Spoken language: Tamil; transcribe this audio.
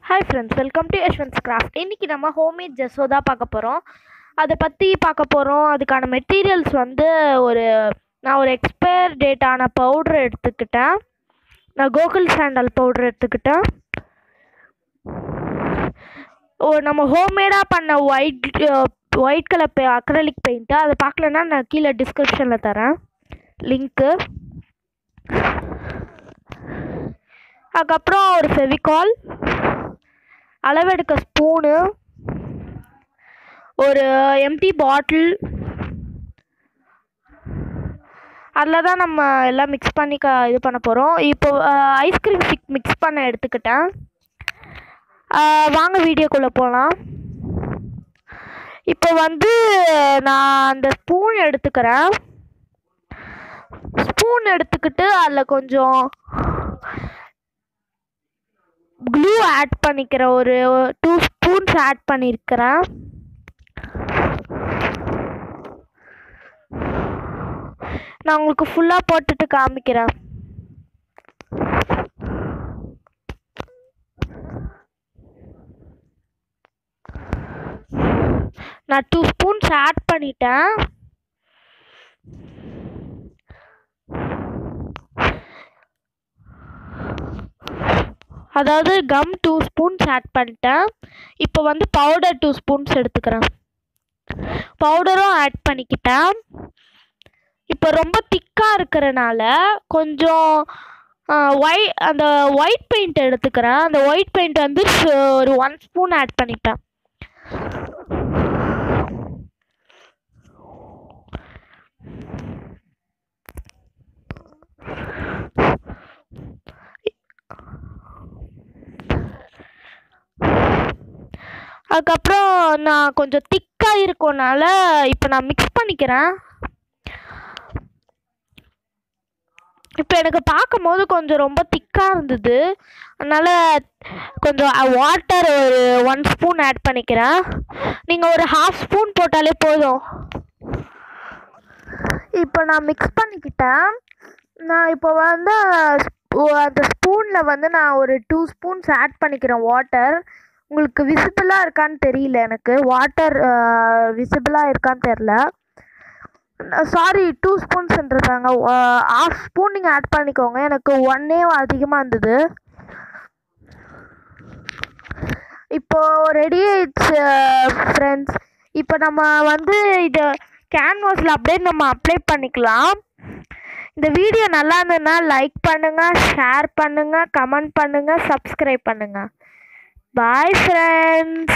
hi friends welcome to Yashwanth's craft இன்றைக்கி நம்ம ஹோம்மேட் ஜெஸோதா பார்க்க போகிறோம் அதை பற்றி பார்க்க போகிறோம் அதுக்கான மெட்டீரியல்ஸ் வந்து ஒரு நான் ஒரு எக்ஸ்பயர் டேட் ஆன பவுடர் எடுத்துக்கிட்டேன் நான் கோகுல் சாண்டல் பவுடர் எடுத்துக்கிட்டேன் ஓ நம்ம ஹோம்மேடாக பண்ண ஒயிட் ஒயிட் கலர் பெ அக்ரலிக் பெயிண்ட்டு அதை பார்க்கலன்னா நான் கீழே டிஸ்கிரிப்ஷனில் தரேன் லிங்க்கு அதுக்கப்புறம் ஒரு ஃபெவிகால் அளவெடுக்க ஸ்பூனு ஒரு எம்டி பாட்டில் அதில் தான் நம்ம எல்லாம் மிக்ஸ் பண்ணி க இது பண்ண போகிறோம் இப்போ ஐஸ்கிரீம் ஸ்டிக் மிக்ஸ் பண்ண எடுத்துக்கிட்டேன் அஹ் வாங்க வீடியோக்குள்ளே போகலாம் இப்போ வந்து நான் அந்த ஸ்பூன் எடுத்துக்கிறேன் ஸ்பூன் எடுத்துக்கிட்டு அதில் கொஞ்சம் க்ளூ ஆட் பண்ணிக்கிறேன் ஒரு டூ ஸ்பூன்ஸ் ஆட் பண்ணியிருக்கிறேன் நான் உங்களுக்கு ஃபுல்லாக போட்டுட்டு காமிக்கிறேன் நான் டூ ஸ்பூன்ஸ் ஆட் பண்ணிட்டேன் அதாவது கம் டூ ஸ்பூன்ஸ் ஆட் பண்ணிட்டேன் இப்போ வந்து பவுடர் டூ ஸ்பூன்ஸ் எடுத்துக்கிறேன் பவுடரும் ஆட் பண்ணிக்கிட்டேன் இப்போ ரொம்ப திக்காக இருக்கிறனால கொஞ்சம் ஒய் அந்த ஒயிட் பெயிண்ட் எடுத்துக்கிறேன் அந்த ஒயிட் பெயிண்ட் வந்து ஸ்- ஒரு ஒன் ஸ்பூன் ஆட் பண்ணிப்பேன் அதுக்கப்புறம் நான் கொஞ்சம் திக்காக இருக்கனால இப்போ நான் மிக்ஸ் பண்ணிக்கிறேன் இப்போ எனக்கு பார்க்கும்போது கொஞ்சம் ரொம்ப திக்காக இருந்தது அதனால் கொஞ்சம் வாட்டர் ஒரு ஒன் ஸ்பூன் ஆட் பண்ணிக்கிறேன் நீங்கள் ஒரு ஹாஃப் ஸ்பூன் போட்டாலே போதும் இப்போ நான் மிக்ஸ் பண்ணிக்கிட்டேன் நான் இப்போ வந்து ஸ்பூ- அந்த ஸ்பூனில் வந்து நான் ஒரு டூ ஸ்பூன்ஸ் ஆட் பண்ணிக்கிறேன் வாட்டர் உங்களுக்கு விசிபிளாக இருக்கான்னு தெரியல எனக்கு வாட்டர் விசிபிளாக இருக்கான்னு தெரில சாரி டூ ஸ்பூன்ஸ்ன்றாங்க ஹாஃப் ஸ்பூன் நீங்கள் ஆட் பண்ணிக்கோங்க எனக்கு ஒன்னே அதிகமாக இருந்தது இப்போ ரெடி ஆயிடுச்சு ஃப்ரெண்ட்ஸ் இப்போ நம்ம வந்து இதை கேன்வாஸில் அப்படியே நம்ம அப்ளை பண்ணிக்கலாம் இந்த வீடியோ நல்லா இருந்ததுன்னா லைக் பண்ணுங்கள் ஷேர் பண்ணுங்கள் கமெண்ட் பண்ணுங்கள் சப்ஸ்கிரைப் பண்ணுங்கள் பாய் ஃப்ரெண்ட்ஸ்